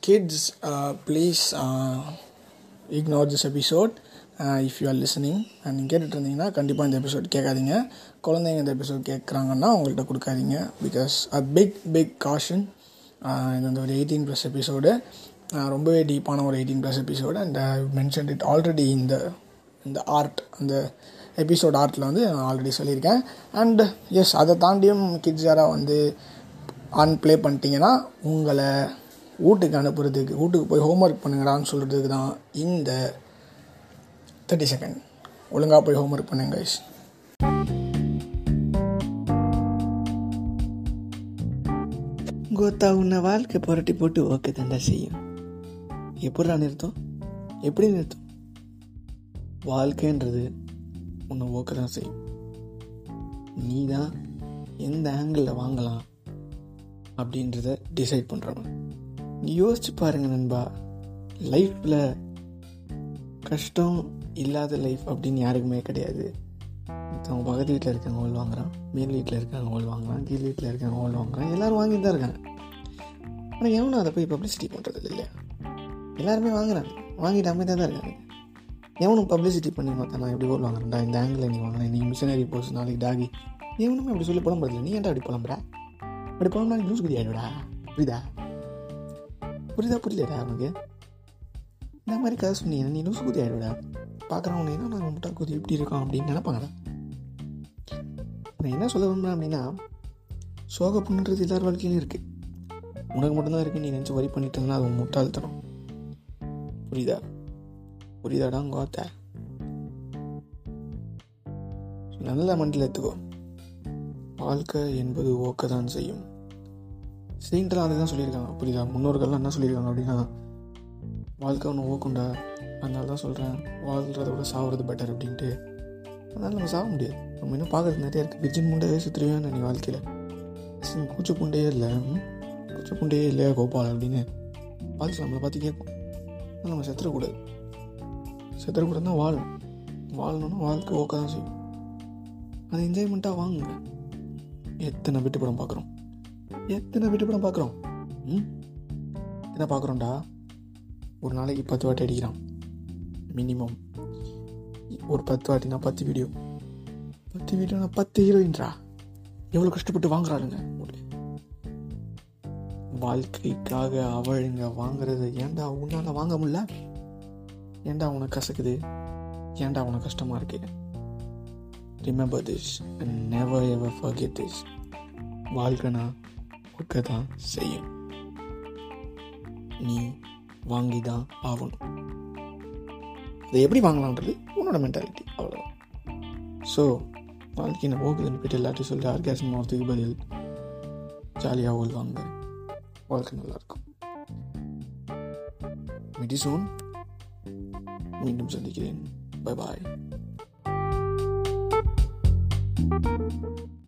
kids please ignore this episode if you are listening நீங்கள் கேட்டுட்டு இருந்தீங்கன்னா கண்டிப்பாக இந்த எபிசோட் கேட்காதீங்க குழந்தைங்க இந்த எபிசோட் கேட்குறாங்கன்னா உங்கள்கிட்ட கொடுக்காதீங்க because uh big big caution இது வந்து ஒரு எயிட்டீன் ப்ளஸ் எபிசோடு ரொம்பவே டீப்பான ஒரு eighteen plus episode and I mention it already இந்த இந்த ஆர்ட் அந்த எபிசோட் ஆர்ட்டில் வந்து நான் ஆல்ரெடி சொல்லியிருக்கேன் அண்ட் எஸ் அதை தாண்டியும் கிட்ஸ் யாராக வந்து ஆன் ப்ளே பண்ணிட்டீங்கன்னா உங்களை வீட்டுக்கு அனுப்புறதுக்கு வீட்டுக்கு போய் ஹோம்ஒர்க் பண்ணுங்கடான்னு சொல்கிறதுக்கு தான் இந்த தேர்ட்டி செகண்ட் ஒழுங்காக போய் ஹோம்ஒர்க் பண்ணுங்க guys கோத்தா உன்னை வாழ்க்கை புரட்டி போட்டு ஓகே தாண்டா செய்யும் எப்படா நிறுத்தும் எப்படி நிறுத்தும் வாழ்க்கைன்றது உன்னை ஓக்க தான் செய்யும் நீ தான் எந்த ஆங்கிளில் வாங்கலாம் அப்படின்றத டிசைட் பண்ணுறவன் நீ யோசிச்சு பாருங்க நண்பா லைஃப்பில் கஷ்டம் இல்லாத லைஃப் அப்படின்னு யாருக்குமே கிடையாது அவங்க பக்கத்து வீட்டில் இருக்கவங்க ஓல் வாங்குறான் மேல் வீட்டில் இருக்கவங்க ஓல் வாங்குறான் கீழ் வீட்டில் இருக்கவங்க ஓல் வாங்குறான் எல்லாரும் வாங்கிட்டு தான் இருக்காங்க ஆனால் எவனும் அதை போய் பப்ளிசிட்டி பண்ணுறது இல்லையா எல்லாருமே வாங்குறாங்க வாங்கிட்டு அமைதியாக தான் இருக்காங்க எவனும் பப்ளிசிட்டி பண்ணி பார்த்தா நான் எப்படி ஓல் வாங்குறேன்டா இந்த ஆங்கிளில் நீ வாங்கினேன் நீ மிஷினரி போஸ்ட் நாளைக்கு டாகி எவனுமே அப்படி சொல்லி புலம்புறதில்ல நீ ஏன்டா அப்படி புலம்புற அப்படி புலம்புனா நீ லூஸ் குதி ஆகிடுடா புரியுதா புரியுதா புரியலடா உனக்கு இந்த மாதிரி கதை சொன்னீங்கன்னா நீ லூஸ் குதி ஆகிடுடா பார்க்குறவங்க என்ன நாங்கள் முட்டா குதி எப்படி இருக்கோம் அப்படின்னு நினைப்பாங்கடா நான் என்ன சொல்ல விரும்புகிறேன் அப்படின்னா சோக புண்ணுன்றது எல்லார் வாழ்க்கையிலும் இருக்குது உனக்கு மட்டும்தான் இருக்குது நீ நினச்சி வரி பண்ணிட்டு இருந்தா அது உன் முட்டாள்தனம் புரியுதா புரியுதாடா கோத்த நல்ல மண்டியில் எடுத்துக்கோ வாழ்க்கை என்பது ஓக்க தான் செய்யும் செயின்ட்லாம் அதுதான் சொல்லியிருக்காங்க புரியுதா முன்னோர்கள்லாம் என்ன சொல்லியிருக்காங்க அப்படின்னா வாழ்க்கை ஒன்று ஓக்குண்டா அதனால தான் சொல்கிறேன் வாழ்கிறத விட சாவுறது பெட்டர் அப்படின்ட்டு அதனால் நம்ம சாக முடியாது நம்ம இன்னும் பார்க்கறது நிறைய இருக்குது விஜின் முண்டையே சுற்றுவேன் நீ வாழ்க்கையில் கூச்ச புண்டையே இல்லை கூச்ச புண்டையே இல்லையா கோபால் அப்படின்னு பார்த்து நம்மளை பார்த்து கேட்கும் ஆனால் நம்ம செத்துறக்கூடாது செத்துறக்கூடாது தான் வாழணும் வாழணும்னா வாழ்க்கை ஓக்க தான் செய்யும் அதை என்ஜாய்மெண்ட்டாக வாங்குங்க எத்தனை விட்டு படம் பார்க்குறோம் எத்தனை விட்டு படம் பார்க்குறோம் ம் என்ன பார்க்குறோம்டா ஒரு நாளைக்கு பத்து வாட்டி அடிக்கிறான் மினிமம் ஒரு பத்து வாட்டினா பத்து வீடியோ பத்து வீடியோனா பத்து ஹீரோயின்ரா எவ்வளோ கஷ்டப்பட்டு வாங்குறாருங்க வாழ்க்கைக்காக அவளுங்க வாங்குறது ஏன்டா உன்னால வாங்க முடியல ஏன்டா உனக்கு கசக்குது ஏன்டா உனக்கு கஷ்டமா இருக்கு remember this and never ever forget this வாழ்க்கைனா ஒர்க்கை தான் செய்யும் நீ வாங்கி தான் ஆகணும் அதை எப்படி வாங்கலான்றது உன்னோட மென்டாலிட்டி அவ்வளோதான் ஸோ வாழ்க்கை நான் போகுதுன்னு போயிட்டு எல்லாத்தையும் சொல்லி ஆர்காசம் ஆகிறதுக்கு பதில் ஜாலியாக ஓல்வாங்க வாழ்க்கை நல்லாயிருக்கும் மிடி சூன் மீண்டும் சந்திக்கிறேன் பை பாய்